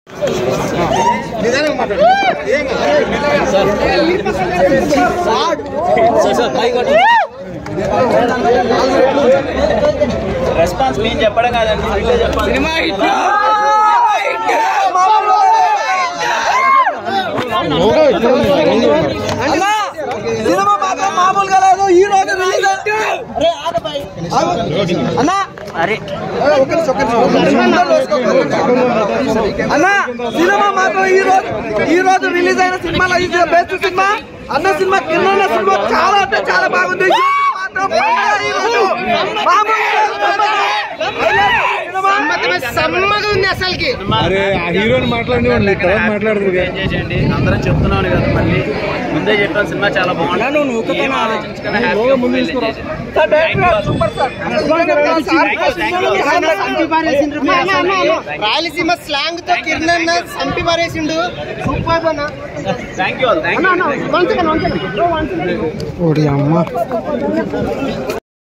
Response మేము చెప్పడం కాదండి వీళ్ళే చెప్పాలి సినిమా మాత్రం మామూలుగా లేదు ఈ రోజు రిలీజ్ అన్నా అరే అన్నా సినిమా మాత్రం ఈ రోజు ఈ రోజు రిలీజ్ అయిన సినిమాలో ఇది బెస్ట్ సినిమా అన్న సినిమా కింద సినిమా చాలా అంటే చాలా బాగుంది ఈ మాత్రం పండగ ఈ రోజు. మామూలుగా లేదు సినిమా. సమ్మగా ఉంది అసలుకి అరే ఆ హీరోని మాట్లాడినివ్వండి తర్వాత మాట్లాడదు ఏం చేసేయండి అందరం చెప్తున్నాను కదా మళ్ళీ ముందే చెప్పాను సినిమా చాలా బాగుంది ఏం ఆలోచించకుండా హ్యాపీగా ముందు వెళ్ళి sir, director super sir Rayalaseema slang తో కిరణ్ అన్న సంపి పారేసిండు సూపర్ అన్న thank you thank you one second one second ఓడి అమ్మ